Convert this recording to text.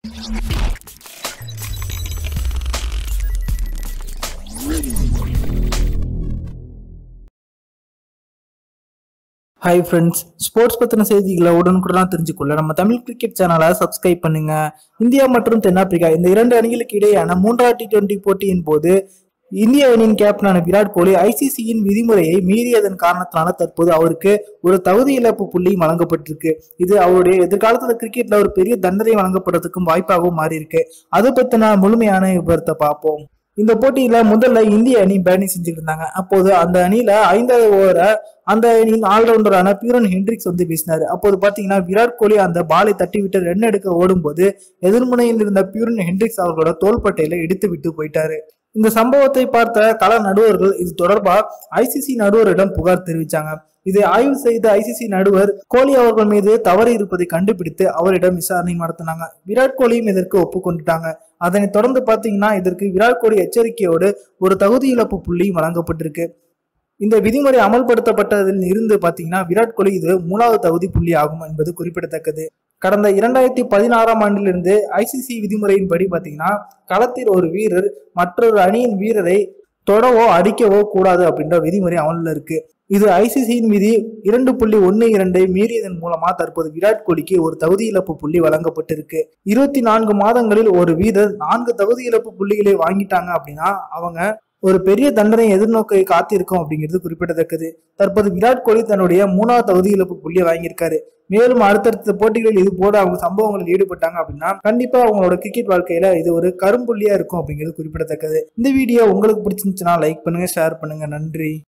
hi friends sports பற்றின செய்திகளை உடனுக்குடன் தெரிஞ்சுக்கொள்ள நம்ம தமிழ் கிரிக்கெட் சேனலை சப்ஸ்கிரைப் பண்ணுங்க இந்தியா மற்றும் தென்னாப்பிரிக்கா இந்த இரண்டு அணிகளுக்கு இடையேயான மூன்றாவது டி டுவெண்டி போட்டியின் போது இந்திய அணியின் கேப்டனான விராட் கோலி ஐசிசியின் விதிமுறையை மீறியதன் காரணத்தினால தற்போது அவருக்கு ஒரு தகுதி இழப்பு புள்ளி வழங்கப்பட்டிருக்கு இது அவருடைய எதிர்காலத்துல கிரிக்கெட்ல ஒரு பெரிய தண்டனை வழங்கப்படுறதுக்கும் வாய்ப்பாகவும் மாறி இருக்கு அது பத்தின முழுமையான விவரத்தை பார்ப்போம் இந்த போட்டியில முதல்ல இந்திய அணி பேட்டிங் செஞ்சுட்டு இருந்தாங்க அப்போது அந்த அணியில ஐந்தாவது ஓவரை அந்த அணியின் ஆல்ரவுண்டரான பியூரன் ஹென்ட்ரிக்ஸ் வந்து வீசினாரு அப்போது பாத்தீங்கன்னா விராட் கோலி அந்த பாலை தட்டி விட்டு ரன் எடுக்க ஓடும்போது எதிர்முனையில் இருந்த பியூரன் ஹென்ட்ரிக்ஸ் அவர்களோட தோள்பட்டையில இடித்து விட்டு போயிட்டாரு இந்த சம்பவத்தை பார்த்த கள நடுவர்கள் இது தொடர்பா ஐசிசி நடுவரிடம் புகார் தெரிவிச்சாங்க இதை ஆய்வு செய்த ஐசிசி நடுவர் கோலி அவர்கள் மீது தவறு இருப்பதை கண்டுபிடித்து அவரிடம் விசாரணை நடத்தினாங்க விராட் கோலியும் இதற்கு ஒப்புக்கொண்டுட்டாங்க அதனைத் தொடர்ந்து பாத்தீங்கன்னா இதற்கு விராட் கோலி எச்சரிக்கையோடு ஒரு தகுதி இழப்பு புள்ளியும் வழங்கப்பட்டிருக்கு இந்த விதிமுறை அமல்படுத்தப்பட்டதில் இருந்து பாத்தீங்கன்னா விராட் கோலி இது மூணாவது தகுதி புள்ளி ஆகும் என்பது குறிப்பிடத்தக்கது கடந்த இரண்டாயிரத்தி பதினாறாம் ஆண்டிலிருந்து ஐசிசி விதிமுறையின்படி பாத்தீங்கன்னா களத்தில் ஒரு வீரர் மற்றொரு அணியின் வீரரை தொடவோ அடிக்கவோ கூடாது அப்படின்ற விதிமுறை அமலில் இருக்கு இது ஐசிசியின் விதி இரண்டு புள்ளி ஒன்னு இரண்டை மீறியதன் மூலமா தற்போது விராட் கோலிக்கு ஒரு தகுதி இழப்பு புள்ளி வழங்கப்பட்டிருக்கு இருபத்தி நான்கு மாதங்களில் ஒரு வீரர் நான்கு தகுதி இழப்பு புள்ளிகளை வாங்கிட்டாங்க அப்படின்னா அவங்க ஒரு பெரிய தண்டனை எதிர்நோக்கை காத்திருக்கும் அப்படிங்கிறது குறிப்பிடத்தக்கது தற்போது விராட் கோலி தன்னுடைய மூணாவது தகுதி இழப்பு புள்ளியை வாங்கியிருக்காரு மேலும் அடுத்தடுத்த போட்டிகளில் இது போல அவங்க சம்பவங்களில் ஈடுபட்டாங்க அப்படின்னா கண்டிப்பா அவங்களோட கிரிக்கெட் வாழ்க்கையில இது ஒரு கரும்புள்ளியா இருக்கும் அப்படிங்கிறது குறிப்பிடத்தக்கது இந்த வீடியோ உங்களுக்கு பிடிச்சிருந்துச்சுன்னா லைக் பண்ணுங்க ஷேர் பண்ணுங்க நன்றி